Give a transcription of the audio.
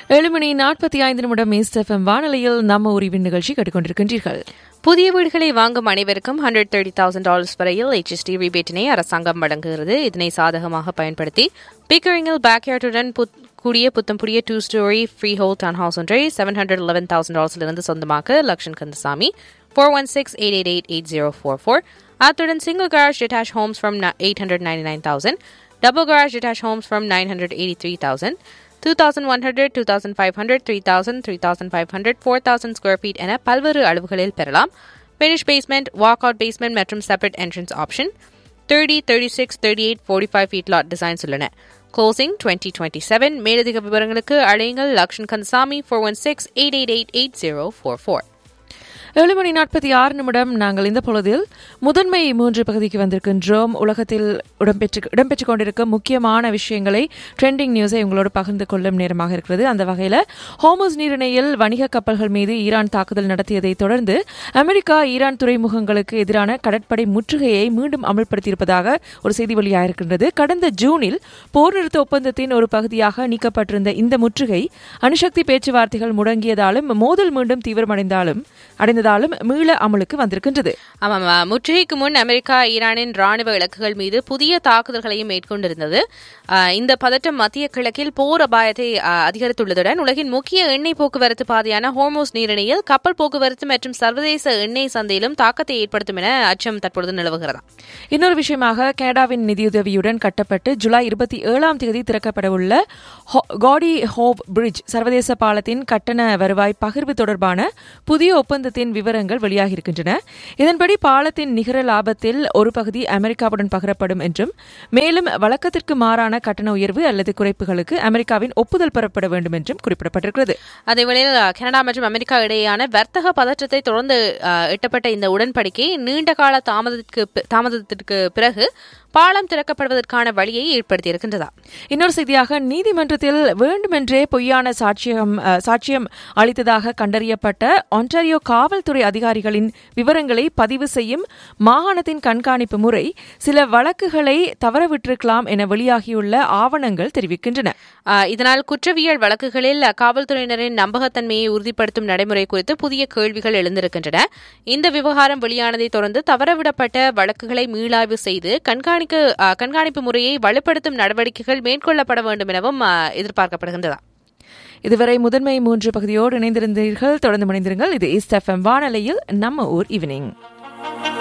ஏழு மணி நாற்பத்தி ஐந்து நிமிடம் ஈஸ்ட் எஃப்எம் வானொலியில் நம்ம உரிவின் நிகழ்ச்சி கேட்டுக்கொண்டிருக்கின்றீர்கள் புதிய வீடுகளை வாங்கும் அனைவருக்கும் ஹண்ட்ரட் தேர்ட்டி தௌசண்ட் டாலர்ஸ் வரையில் HST ரிபேட்டினை அரசாங்கம் வழங்குகிறது இதனை சாதகமாக பயன்படுத்தி பிக்கரிங்கில் பேக்யார்டுடன் கூடிய புத்தம் புதிய two storey freehold town house ஒன்றை செவன் ஹண்ட்ரட் லெவன் தௌசண்ட் டாலர்ஸிலிருந்து சொந்தமாக்க Lakshan Kandasamy four one six eight eight eight eight zero four four அத்துடன் single garage detach homes from eight hundred ninety nine thousand double garage detach homes from nine hundred eighty three thousand 2100, 2500, 3000, 3500, 4000 square feet என பல்வேறு அளவுகளில் பெறலாம் finish basement walk out basement மற்றும் separate entrance option thirty thirty six thirty eight forty five feet lot designs உள்ளன closing twenty twenty seven மேலதிக விவரங்களுக்கு அழையுங்கள் Lakshan Kandasamy four one six eight eight eight eight zero four four ஏழு மணி நாற்பத்தி ஆறு நிமிடம் நாங்கள் இந்த பொழுதில் முதன்மை மூன்று பகுதிக்கு வந்திருக்கின்றோம் உலகத்தில் இடம்பெற்று இடம்பெற்றுக் கொண்டிருக்கும் முக்கியமான விஷயங்களை ட்ரெண்டிங் நியூஸை உங்களோடு பகிர்ந்து கொள்ளும் நேரமாக இருக்கிறது அந்த வகையில் ஹோமோஸ் நீரிணையில் வணிக கப்பல்கள் மீது ஈரான் தாக்குதல் நடத்தியதை தொடர்ந்து அமெரிக்கா ஈரான் துறைமுகங்களுக்கு எதிரான கடற்படை முற்றுகையை மீண்டும் அமல்படுத்தியிருப்பதாக ஒரு செய்தி வெளியாகிருக்கின்றது கடந்த ஜூனில் போர் நிறுத்த ஒப்பந்தத்தின் ஒரு பகுதியாக நீக்கப்பட்டிருந்த இந்த முற்றுகை அணுசக்தி பேச்சுவார்த்தைகள் முடங்கியதாலும் மோதல் மீண்டும் தீவிரமடைந்தாலும் அடைந்ததாலும் மீள அமலுக்கு வந்திருக்கின்றது ஆமாம் முற்றுகைக்கு முன் அமெரிக்கா ஈரானின் ராணுவ இலக்குகள் மீது புதிய தாக்குதல்களையும் மேற்கொண்டிருந்தது இந்த பதட்டம் மத்திய கிழக்கில் போர் அபாயத்தை அதிகரித்துள்ளதுடன் உலகின் முக்கிய எண்ணெய் போக்குவரத்து பாதையான ஹோர்மோஸ் நீரிணையில் கப்பல் போக்குவரத்து மற்றும் சர்வதேச எண்ணெய் சந்தையிலும் தாக்கத்தை ஏற்படுத்தும் என அச்சம் தற்பொழுது நிலவுகிறதா இன்னொரு விஷயமாக கனடாவின் நிதியுதவியுடன் கட்டப்பட்டு ஜூலை இருபத்தி ஏழாம் தேதி திறக்கப்படவுள்ள காடி ஹோவ் பிரிட்ஜ் சர்வதேச பாலத்தின் கட்டண வருவாய் பகிர்வு தொடர்பான புதிய ஒப்பந்தத்தின் விவரங்கள் வெளியாகியிருக்கின்றன இதன்படி பாலத்தின் நிகர லாபத்தில் ஒரு பகுதி அமெரிக்காவுடன் பகிரப்படும் என்றும் மேலும் வழக்கத்திற்கு மாறான கட்டண உயர்வு அல்லது குறைப்புகளுக்கு அமெரிக்காவின் ஒப்புதல் பெறப்பட வேண்டும் என்றும் குறிப்பிடப்பட்டிருக்கிறது அதேவேளையில் கனடா மற்றும் அமெரிக்கா இடையேயான வர்த்தக பதற்றத்தை தொடர்ந்து எட்டப்பட்ட இந்த உடன்படிக்கை நீண்டகால தாமதத்திற்கு தாமதத்திற்கு பிறகு பாலம் திறக்கப்படுவதற்கான வழியை ஏற்படுத்தியிருக்கின்றதா இன்னொரு செய்தியாக நீதிமன்றத்தில் வேண்டுமென்றே பொய்யான சாட்சியம் சாட்சியம் அளித்ததாக கண்டறியப்பட்ட ஒன்டாரியோ காவல்துறை அதிகாரிகளின் விவரங்களை பதிவு செய்யும் மாகாணத்தின் கண்காணிப்பு முறை சில வழக்குகளை தவறவிட்டிருக்கலாம் என வெளியாகியுள்ள ஆவணங்கள் தெரிவிக்கின்றன இதனால் குற்றவியல் வழக்குகளில் காவல்துறையினரின் நம்பகத்தன்மையை உறுதிப்படுத்தும் நடைமுறை குறித்து புதிய கேள்விகள் எழுந்திருக்கின்றன இந்த விவகாரம் வெளியானதை தொடர்ந்து தவறவிடப்பட்ட வழக்குகளை மீளாய்வு செய்து கண்காணிக்க கண்காணிப்பு முறையை வலுப்படுத்தும் நடவடிக்கைகள் மேற்கொள்ளப்பட வேண்டும் எனவும் எதிர்பார்க்கப்படுகின்றதா இதுவரை முதன்மை மூன்று பகுதியோடு இணைந்திருந்தீர்கள் தொடர்ந்து இணைந்திருங்கள் இது ஈஸ்ட் எஃப்எம் வானொலியில் நம்ம ஊர் ஈவினிங்